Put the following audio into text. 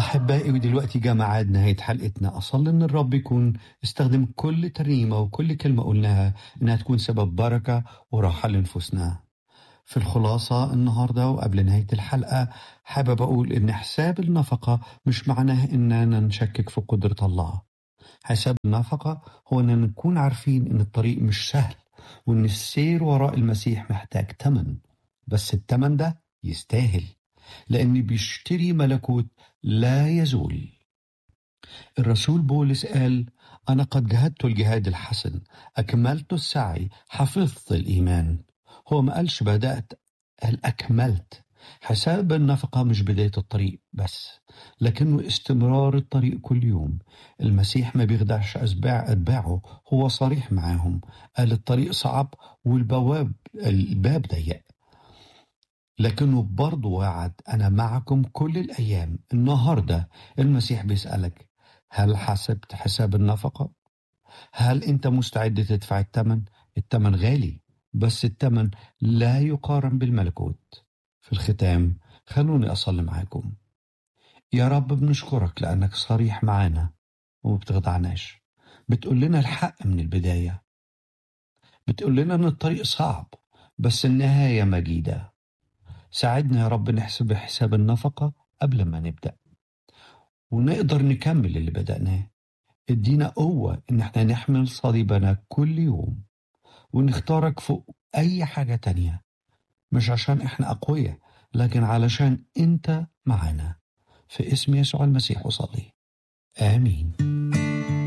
أحبائي ودلوقتي جاء ميعاد نهاية حلقتنا أصلي إن الرب يكون استخدم كل ترنيمة وكل كلمة قلناها إنها تكون سبب بركة وراحة لنفوسنا في الخلاصة النهاردة وقبل نهاية الحلقة حابب أقول إن حساب النفقة مش معناه إننا نشكك في قدرة الله حساب النفقة هو إننا نكون عارفين إن الطريق مش سهل وإن السير وراء المسيح محتاج تمن بس التمن ده يستاهل لأن بيشتري ملكوت لا يزول الرسول بولس قال أنا قد جهدت الجهاد الحسن أكملت السعي حفظت الإيمان هو ما قالش بدأت قال أكملت حساب النفقة مش بداية الطريق بس لكنه استمرار الطريق كل يوم المسيح ما بيخدعش أتباع أتباعه هو صريح معاهم قال الطريق صعب والبواب الباب ضيق لكنه برضه وعد أنا معكم كل الأيام النهاردة المسيح بيسألك هل حسبت حساب النفقة؟ هل أنت مستعد تدفع الثمن؟ الثمن غالي بس الثمن لا يقارن بالملكوت في الختام خلوني أصلي معاكم يا رب بنشكرك لأنك صريح معانا وما بتخدعناش بتقول لنا الحق من البداية بتقول لنا إن الطريق صعب بس النهاية مجيدة ساعدنا يا رب نحسب حساب النفقة قبل ما نبدأ ونقدر نكمل اللي بدأناه ادينا قوة إن احنا نحمل صليبنا كل يوم ونختارك فوق أي حاجة تانية مش عشان احنا أقوياء لكن علشان انت معانا في اسم يسوع المسيح وصلي آمين